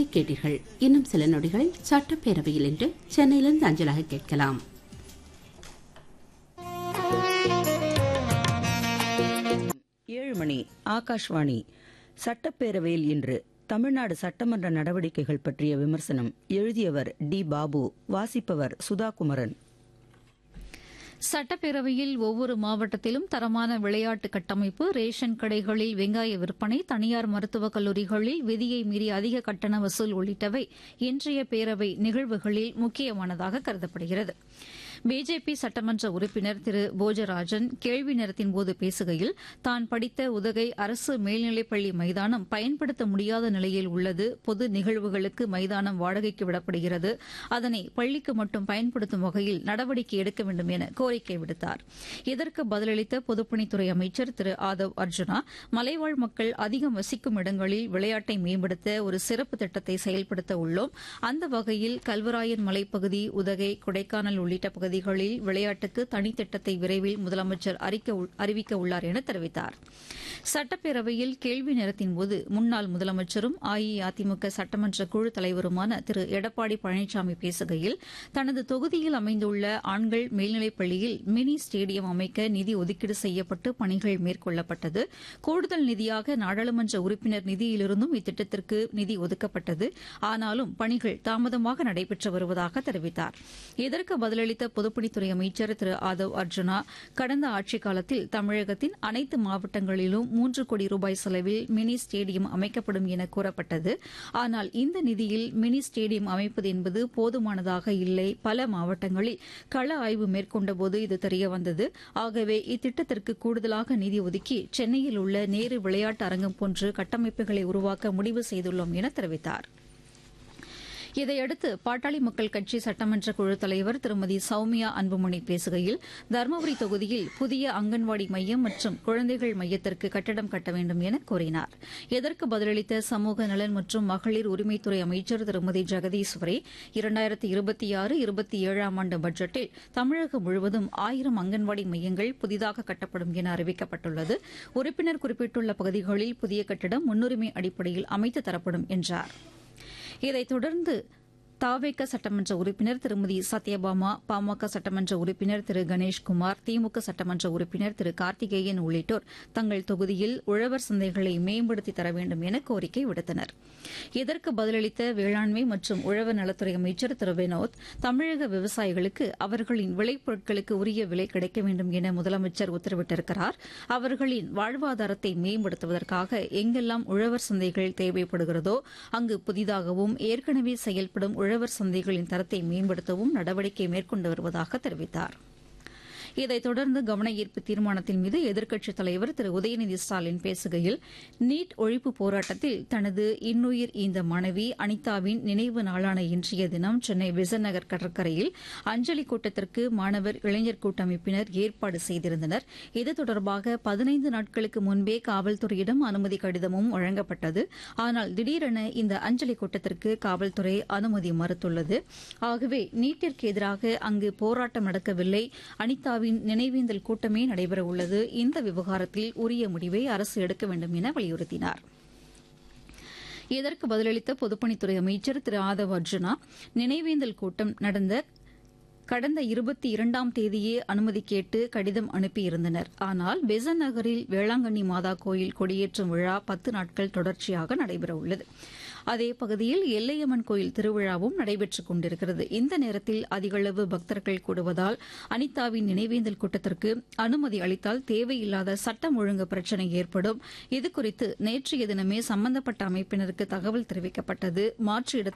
கேட்டீர்கள் இன்னும் சில நொடிகளில் சட்டப்பேரவையில் இன்று சென்னையிலிருந்து அஞ்சலாக கேட்கலாம் ஏழு மணி ஆகாஷ்வாணி சட்டப்பேரவையில் இன்று தமிழ்நாடு சட்டமன்ற நடவடிக்கைகள் பற்றிய விமர்சனம் எழுதியவர் டி பாபு வாசிப்பவர் சுதா குமரன் சட்டப்பேரவையில் ஒவ்வொரு மாவட்டத்திலும் தரமான விளையாட்டு கட்டமைப்பு ரேஷன் கடைகளில் வெங்காய விற்பனை தனியார் மருத்துவக் கல்லூரிகளில் விதியை மீறி அதிக கட்டண வசூல் உள்ளிட்டவை இன்றைய பேரவை நிகழ்வுகளில் முக்கியமானதாக கருதப்படுகிறது பிஜேபி சட்டமன்ற உறுப்பினர் திரு போஜராஜன் கேள்வி நேரத்தின் போது பேசுகையில் தான் படித்த உதகை அரசு மேல்நிலைப்பள்ளி மைதானம் பயன்படுத்த முடியாத நிலையில் உள்ளது பொது நிகழ்வுகளுக்கு மைதானம் வாடகைக்கு விடப்படுகிறது அதனை பள்ளிக்கு மட்டும் பயன்படுத்தும் வகையில் நடவடிக்கை எடுக்க வேண்டும் என கோரிக்கை விடுத்தார் இதற்கு பதிலளித்த பொதுப்பணித்துறை அமைச்சர் திரு ஆதவ் அர்ஜுனா மலைவாழ் மக்கள் அதிகம் வசிக்கும் இடங்களில் விளையாட்டை மேம்படுத்த ஒரு சிறப்பு திட்டத்தை செயல்படுத்த உள்ளோம் அந்த வகையில் கல்வராயன் மலைப்பகுதி உதகை கொடைக்கானல் உள்ளிட்ட பகுதிகளில் விளையாட்டுக்கு தனித்திட்டத்தை விரைவில் முதலமைச்சர் அறிவிக்க உள்ளார் என தெரிவித்தார் சட்டப்பேரவையில் கேள்வி நேரத்தின்போது முன்னாள் முதலமைச்சரும் அஇஅதிமுக சட்டமன்ற குழு தலைவருமான திரு எடப்பாடி பழனிசாமி பேசுகையில் தனது தொகுதியில் அமைந்துள்ள ஆண்கள் மேல்நிலைப் பள்ளியில் மினி ஸ்டேடியம் அமைக்க நிதி ஒதுக்கீடு செய்யப்பட்டு பணிகள் மேற்கொள்ளப்பட்டது கூடுதல் நிதியாக நாடாளுமன்ற உறுப்பினர் நிதியிலிருந்தும் இத்திட்டத்திற்கு நிதி ஒதுக்கப்பட்டது ஆனாலும் பணிகள் தாமதமாக நடைபெற்று வருவதாக தெரிவித்தார் இதற்கு பதிலளித்த பொதுப்பணித்துறை அமைச்சர் திரு ஆதவ் அர்ஜுனா கடந்த ஆட்சிக் காலத்தில் தமிழகத்தின் அனைத்து மாவட்டங்களிலும் மூன்று கோடி ரூபாய் செலவில் மினி ஸ்டேடியம் அமைக்கப்படும் என கூறப்பட்டது ஆனால் இந்த நிதியில் மினி ஸ்டேடியம் அமைப்பது என்பது போதுமானதாக இல்லை பல மாவட்டங்களில் கள ஆய்வு மேற்கொண்டபோது இது தெரியவந்தது ஆகவே இத்திட்டத்திற்கு கூடுதலாக நிதி ஒதுக்கி சென்னையில் உள்ள நேரு விளையாட்டு அரங்கம் போன்று கட்டமைப்புகளை உருவாக்க முடிவு செய்துள்ளோம் என தெரிவித்தாா் இதையடுத்து பாட்டாளி மக்கள் கட்சி சட்டமன்ற குழு தலைவர் திருமதி சௌமியா அன்புமணி பேசுகையில் தருமபுரி தொகுதியில் புதிய அங்கன்வாடி மையம் மற்றும் குழந்தைகள் மையத்திற்கு கட்டடம் கட்ட வேண்டும் என கூறினார் இதற்கு பதிலளித்த சமூக நலன் மற்றும் மகளிர் உரிமைத்துறை அமைச்சர் திருமதி ஜெகதீஸ்வரி இரண்டாயிரத்தி இருபத்தி ஆறு இருபத்தி ஏழாம் ஆண்டு பட்ஜெட்டில் தமிழகம் முழுவதும் ஆயிரம் அங்கன்வாடி மையங்கள் புதிதாக கட்டப்படும் என அறிவிக்கப்பட்டுள்ளது உறுப்பினர் குறிப்பிட்டுள்ள பகுதிகளில் புதிய கட்டடம் முன்னுரிமை அடிப்படையில் அமைத்து தரப்படும் என்றார் இதைத் தொடர்ந்து தாவேக சட்டமன்ற உறுப்பினர் திருமதி சத்யபாமா பாமக சட்டமன்ற உறுப்பினர் திரு கணேஷ்குமார் திமுக சட்டமன்ற உறுப்பினர் திரு கார்த்திகேயன் உள்ளிட்டோர் தங்கள் தொகுதியில் உழவர் சந்தைகளை மேம்படுத்தி தர வேண்டும் என கோரிக்கை விடுத்தனர் இதற்கு பதிலளித்த வேளாண்மை மற்றும் உழவர் நலத்துறை அமைச்சர் திரு வினோத் தமிழக விவசாயிகளுக்கு அவர்களின் விளைபொருட்களுக்கு உரிய விலை கிடைக்க வேண்டும் என முதலமைச்சர் உத்தரவிட்டிருக்கிறார் அவர்களின் வாழ்வாதாரத்தை மேம்படுத்துவதற்காக எங்கெல்லாம் உழவர் சந்தைகள் தேவைப்படுகிறதோ அங்கு புதிதாகவும் ஏற்கனவே செயல்படும் உழவர் சந்தைகளின் தரத்தை மேம்படுத்தவும் நடவடிக்கை மேற்கொண்டு வருவதாக தெரிவித்தார் இதைத் தொடர்ந்து கவன ஈர்ப்பு தீர்மானத்தின் மீது எதிர்க்கட்சித் தலைவர் திரு உதயநிதி ஸ்டாலின் பேசுகையில் நீட் ஒழிப்பு போராட்டத்தில் தனது இன்னுயிர் ஈந்த மனைவி அனிதாவின் நினைவு நாளான இன்றைய தினம் சென்னை விசன் நகர் கடற்கரையில் அஞ்சலி கூட்டத்திற்கு மாணவர் இளைஞர் கூட்டமைப்பினர் ஏற்பாடு செய்திருந்தனர் இது தொடர்பாக பதினைந்து நாட்களுக்கு முன்பே காவல்துறையிடம் அனுமதி கடிதமும் வழங்கப்பட்டது ஆனால் திடீரென இந்த அஞ்சலி கூட்டத்திற்கு காவல்துறை அனுமதி மறுத்துள்ளது ஆகவே நீட்டிற்கு எதிராக அங்கு போராட்டம் நடக்கவில்லை அனிதாவின் அனிதாவின் நினைவேந்தல் கூட்டமே நடைபெறவுள்ளது இந்த விவகாரத்தில் உரிய முடிவை அரசு எடுக்க வேண்டும் என வலியுறுத்தினார் இதற்கு பதிலளித்த பொதுப்பணித்துறை அமைச்சர் திரு ஆதவ் அர்ஜுனா நினைவேந்தல் கூட்டம் நடந்த கடந்த இருபத்தி இரண்டாம் தேதியே அனுமதி கேட்டு கடிதம் அனுப்பியிருந்தனர் ஆனால் பெசன் நகரில் வேளாங்கண்ணி மாதா கோயில் கொடியேற்றும் விழா பத்து நாட்கள் தொடர்ச்சியாக நடைபெறவுள்ளது அதே பகுதியில் எல்லையம்மன் கோயில் திருவிழாவும் நடைபெற்றுக் கொண்டிருக்கிறது இந்த நேரத்தில் அதிகளவு பக்தர்கள் கூடுவதால் அனிதாவின் நினைவேந்தல் கூட்டத்திற்கு அனுமதி அளித்தால் தேவையில்லாத சட்டம் ஒழுங்கு பிரச்சினை ஏற்படும் இதுகுறித்து நேற்றைய தினமே சம்பந்தப்பட்ட அமைப்பினருக்கு தகவல் தெரிவிக்கப்பட்டது மாற்று